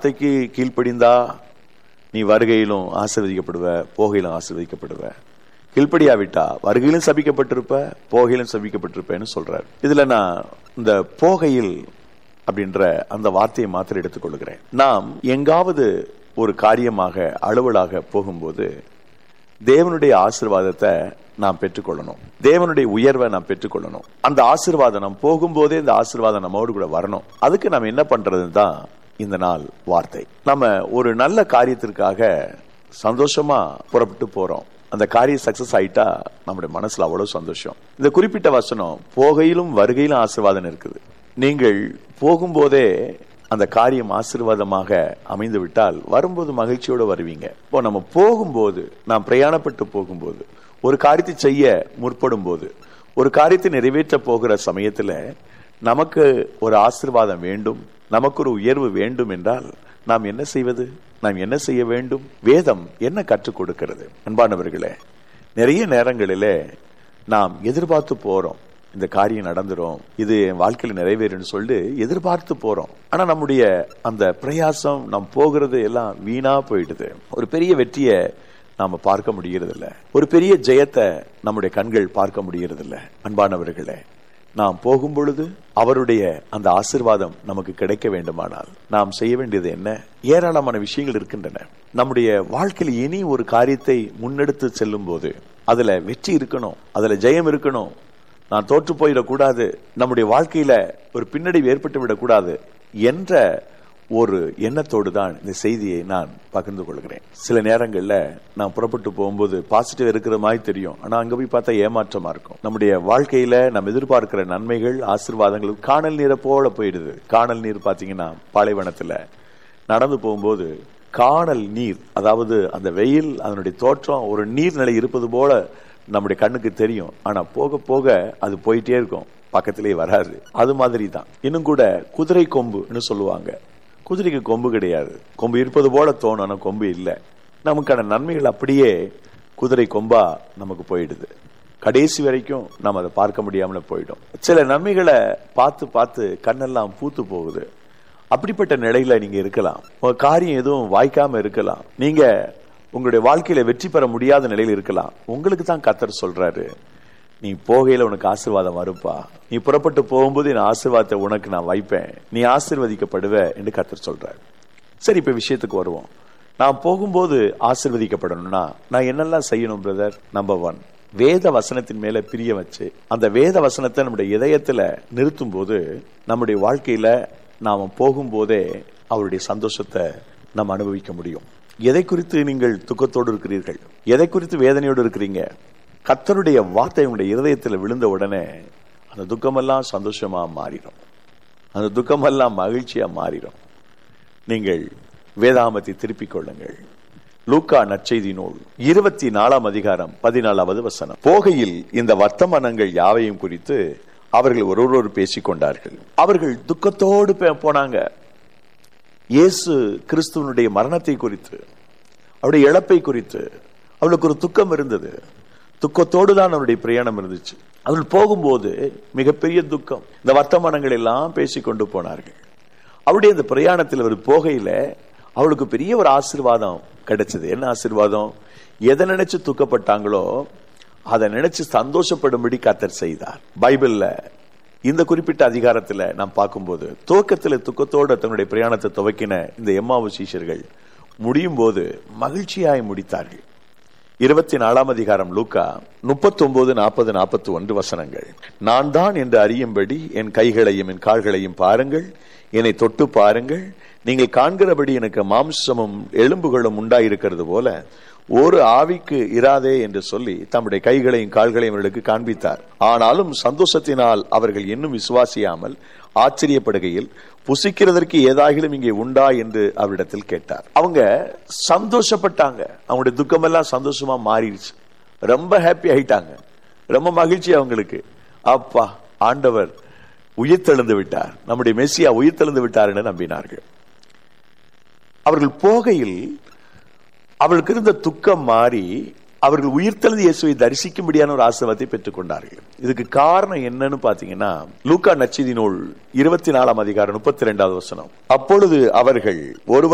வார்த்தைக்கு கீழ்ப்படிந்தா நீ வருகையிலும் ஆசீர்வதிக்கப்படுவ போகையிலும் ஆசீர்வதிக்கப்படுவ கீழ்ப்படியாவிட்டா வருகையிலும் சபிக்கப்பட்டிருப்ப போகையிலும் சபிக்கப்பட்டிருப்பேன்னு சொல்றாரு இதுல நான் இந்த போகையில் அப்படின்ற அந்த வார்த்தையை மாத்திரம் எடுத்துக்கொள்கிறேன் நாம் எங்காவது ஒரு காரியமாக அலுவலாக போகும்போது தேவனுடைய ஆசீர்வாதத்தை நாம் பெற்றுக்கொள்ளணும் தேவனுடைய உயர்வை நாம் பெற்றுக்கொள்ளணும் அந்த ஆசீர்வாதம் நாம் போகும்போதே இந்த ஆசீர்வாதம் நம்மோடு கூட வரணும் அதுக்கு நம்ம என்ன பண்றதுன்னு தான் இந்த நாள் வார்த்தை நம்ம ஒரு நல்ல காரியத்திற்காக சந்தோஷமா புறப்பட்டு போறோம் அந்த காரியம் சக்சஸ் ஆயிட்டா நம்முடைய மனசுல அவ்வளவு சந்தோஷம் இந்த குறிப்பிட்ட வசனம் போகையிலும் வருகையிலும் ஆசீர்வாதம் இருக்குது நீங்கள் போகும்போதே அந்த காரியம் ஆசீர்வாதமாக அமைந்து விட்டால் வரும்போது மகிழ்ச்சியோடு வருவீங்க இப்போ நம்ம போகும்போது நாம் பிரயாணப்பட்டு போகும்போது ஒரு காரியத்தை செய்ய முற்படும் போது ஒரு காரியத்தை நிறைவேற்ற போகிற சமயத்துல நமக்கு ஒரு ஆசீர்வாதம் வேண்டும் நமக்கு ஒரு உயர்வு வேண்டும் என்றால் நாம் என்ன செய்வது நாம் என்ன செய்ய வேண்டும் வேதம் என்ன கற்றுக் கொடுக்கிறது அன்பானவர்களே நிறைய நேரங்களிலே நாம் எதிர்பார்த்து போறோம் இந்த காரியம் நடந்துரும் இது என் வாழ்க்கையில நிறைவேறும்னு சொல்லிட்டு எதிர்பார்த்து போறோம் ஆனா நம்முடைய அந்த பிரயாசம் நாம் போகிறது எல்லாம் வீணா போயிடுது ஒரு பெரிய வெற்றியை நாம பார்க்க முடியறது இல்ல ஒரு பெரிய ஜெயத்தை நம்முடைய கண்கள் பார்க்க முடியறது இல்ல அன்பானவர்களே நாம் போகும் பொழுது அவருடைய அந்த ஆசிர்வாதம் நமக்கு கிடைக்க வேண்டுமானால் நாம் செய்ய வேண்டியது என்ன ஏராளமான விஷயங்கள் இருக்கின்றன நம்முடைய வாழ்க்கையில் இனி ஒரு காரியத்தை முன்னெடுத்து செல்லும் போது அதுல வெற்றி இருக்கணும் அதுல ஜெயம் இருக்கணும் நான் தோற்று போயிடக்கூடாது நம்முடைய வாழ்க்கையில ஒரு பின்னடைவு ஏற்பட்டு விடக்கூடாது என்ற ஒரு எண்ணத்தோடு தான் இந்த செய்தியை நான் பகிர்ந்து கொள்கிறேன் சில நேரங்கள்ல நான் புறப்பட்டு போகும்போது பாசிட்டிவ் இருக்கிற மாதிரி தெரியும் ஆனா அங்க போய் பார்த்தா ஏமாற்றமா இருக்கும் நம்முடைய வாழ்க்கையில நம்ம எதிர்பார்க்கிற நன்மைகள் ஆசிர்வாதங்கள் காணல் நீரை போல போயிடுது காணல் நீர் பாத்தீங்கன்னா பாலைவனத்துல நடந்து போகும்போது காணல் நீர் அதாவது அந்த வெயில் அதனுடைய தோற்றம் ஒரு நீர்நிலை இருப்பது போல நம்முடைய கண்ணுக்கு தெரியும் ஆனா போக போக அது போயிட்டே இருக்கும் பக்கத்திலேயே வராது அது மாதிரி தான் இன்னும் கூட குதிரை கொம்புன்னு சொல்லுவாங்க குதிரைக்கு கொம்பு கிடையாது கொம்பு இருப்பது போல தோணும் ஆனா கொம்பு இல்லை நமக்கான நன்மைகள் அப்படியே குதிரை கொம்பா நமக்கு போயிடுது கடைசி வரைக்கும் நம்ம அதை பார்க்க முடியாமல போயிடும் சில நன்மைகளை பார்த்து பார்த்து கண்ணெல்லாம் பூத்து போகுது அப்படிப்பட்ட நிலையில நீங்க இருக்கலாம் உங்க காரியம் எதுவும் வாய்க்காம இருக்கலாம் நீங்க உங்களுடைய வாழ்க்கையில வெற்றி பெற முடியாத நிலையில் இருக்கலாம் உங்களுக்கு தான் கத்தர் சொல்றாரு நீ போகையில உனக்கு ஆசீர்வாதம் வருப்பா நீ புறப்பட்டு போகும்போது என் ஆசீர்வாதத்தை உனக்கு நான் வைப்பேன் நீ ஆசீர்வதிக்கப்படுவ என்று கத்தர் சொல்றாரு சரி இப்ப விஷயத்துக்கு வருவோம் நான் போகும்போது ஆசிர்வதிக்கப்படணும்னா நான் என்னெல்லாம் செய்யணும் பிரதர் நம்பர் ஒன் வேத வசனத்தின் மேல பிரிய வச்சு அந்த வேத வசனத்தை நம்முடைய இதயத்துல நிறுத்தும் போது நம்முடைய வாழ்க்கையில நாம போகும்போதே அவருடைய சந்தோஷத்தை நம்ம அனுபவிக்க முடியும் எதை குறித்து நீங்கள் துக்கத்தோடு இருக்கிறீர்கள் எதை குறித்து வேதனையோடு இருக்கிறீங்க கத்தருடைய வார்த்தை உங்களுடைய இருதயத்தில் விழுந்த உடனே அந்த துக்கமெல்லாம் சந்தோஷமா மாறிடும் அந்த துக்கமெல்லாம் மகிழ்ச்சியா மாறிடும் நீங்கள் வேதாமத்தை திருப்பிக் கொள்ளுங்கள் லூக்கா நற்செய்தி நூல் இருபத்தி நாலாம் அதிகாரம் பதினாலாவது வசனம் போகையில் இந்த வர்த்தமானங்கள் யாவையும் குறித்து அவர்கள் ஒருவரோடு பேசிக் கொண்டார்கள் அவர்கள் துக்கத்தோடு போனாங்க இயேசு கிறிஸ்துவனுடைய மரணத்தை குறித்து அவருடைய இழப்பை குறித்து அவளுக்கு ஒரு துக்கம் இருந்தது துக்கத்தோடு தான் அவருடைய பிரயாணம் இருந்துச்சு அவள் போகும்போது மிகப்பெரிய துக்கம் இந்த வர்த்தமானங்கள் எல்லாம் பேசிக்கொண்டு போனார்கள் அவருடைய இந்த பிரயாணத்தில் ஒரு போகையில அவளுக்கு பெரிய ஒரு ஆசிர்வாதம் கிடைச்சது என்ன ஆசிர்வாதம் எதை நினைச்சு துக்கப்பட்டாங்களோ அதை நினைச்சு சந்தோஷப்படும்படி கத்தர் செய்தார் பைபிள்ல இந்த குறிப்பிட்ட அதிகாரத்துல நாம் பார்க்கும்போது துவக்கத்துல துக்கத்தோடு தன்னுடைய பிரயாணத்தை துவக்கின இந்த எம்மாவு சீஷர்கள் முடியும் போது மகிழ்ச்சியாய் முடித்தார்கள் இருபத்தி நாலாம் அதிகாரம் லூக்கா முப்பத்தி ஒன்பது நாற்பது நாற்பத்தி ஒன்று வசனங்கள் நான் தான் என்று அறியும்படி என் கைகளையும் என் கால்களையும் பாருங்கள் என்னை தொட்டு பாருங்கள் நீங்கள் காண்கிறபடி எனக்கு மாம்சமும் எலும்புகளும் உண்டாயிருக்கிறது போல ஒரு ஆவிக்கு இராதே என்று சொல்லி தம்முடைய கைகளையும் கால்களையும் அவர்களுக்கு காண்பித்தார் ஆனாலும் சந்தோஷத்தினால் அவர்கள் இன்னும் விசுவாசியாமல் ஆச்சரியப்படுகையில் புசிக்கிறதற்கு ஏதாகிலும் இங்கே உண்டா என்று அவரிடத்தில் கேட்டார் அவங்க சந்தோஷப்பட்டாங்க அவங்களுடைய துக்கமெல்லாம் சந்தோஷமா மாறிடுச்சு ரொம்ப ஹாப்பி ஆயிட்டாங்க ரொம்ப மகிழ்ச்சி அவங்களுக்கு அப்பா ஆண்டவர் உயிர்த்தெழுந்து விட்டார் நம்முடைய மெஸ்ஸியா உயிர்த்தெழுந்து விட்டார் என நம்பினார்கள் அவர்கள் போகையில் அவர்களுக்கு இருந்த துக்கம் மாறி அவர்கள் உயிர்த்தெழுந்து இயேசுவை தரிசிக்கும்படியான ஒரு ஆசிர்வாதத்தை பெற்றுக் கொண்டார்கள் இதுக்கு காரணம் என்னன்னு பாத்தீங்கன்னா லூக்கா நச்சிதி நூல் இருபத்தி நாலாம் அதிகாரம் முப்பத்தி ரெண்டாவது வசனம் அப்பொழுது அவர்கள் ஒருவர்